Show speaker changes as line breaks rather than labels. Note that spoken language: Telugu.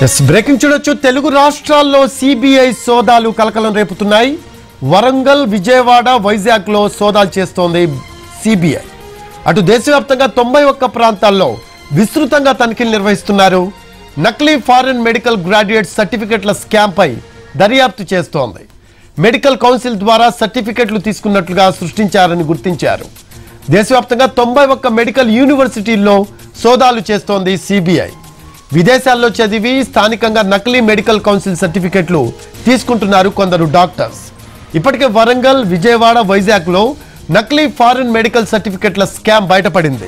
ఎస్ బ్రేకింగ్ చూడొచ్చు తెలుగు రాష్ట్రాల్లో సిబిఐ సోదాలు కలకలం రేపుతున్నాయి వరంగల్ విజయవాడ వైజాగ్ లో సోదాలు చేస్తోంది సిబిఐ అటు దేశవ్యాప్తంగా తొంభై ఒక్క ప్రాంతాల్లో విస్తృతంగా తనిఖీలు నిర్వహిస్తున్నారు నకిలీ ఫారెన్ మెడికల్ గ్రాడ్యుయేట్ సర్టిఫికెట్ల స్కామ్ పై దర్యాప్తు చేస్తోంది మెడికల్ కౌన్సిల్ ద్వారా సర్టిఫికెట్లు తీసుకున్నట్లుగా సృష్టించారని గుర్తించారు దేశవ్యాప్తంగా తొంభై ఒక్క మెడికల్ యూనివర్సిటీల్లో సోదాలు చేస్తోంది సిబిఐ విదేశాల్లో చదివి స్థానికంగా నకిలీ మెడికల్ కౌన్సిల్ సర్టిఫికెట్లు తీసుకుంటున్నారు కొందరు డాక్టర్స్ ఇప్పటికే వరంగల్ విజయవాడ వైజాగ్లో నకిలీ ఫారిన్ మెడికల్ సర్టిఫికెట్ల స్కామ్ బయటపడింది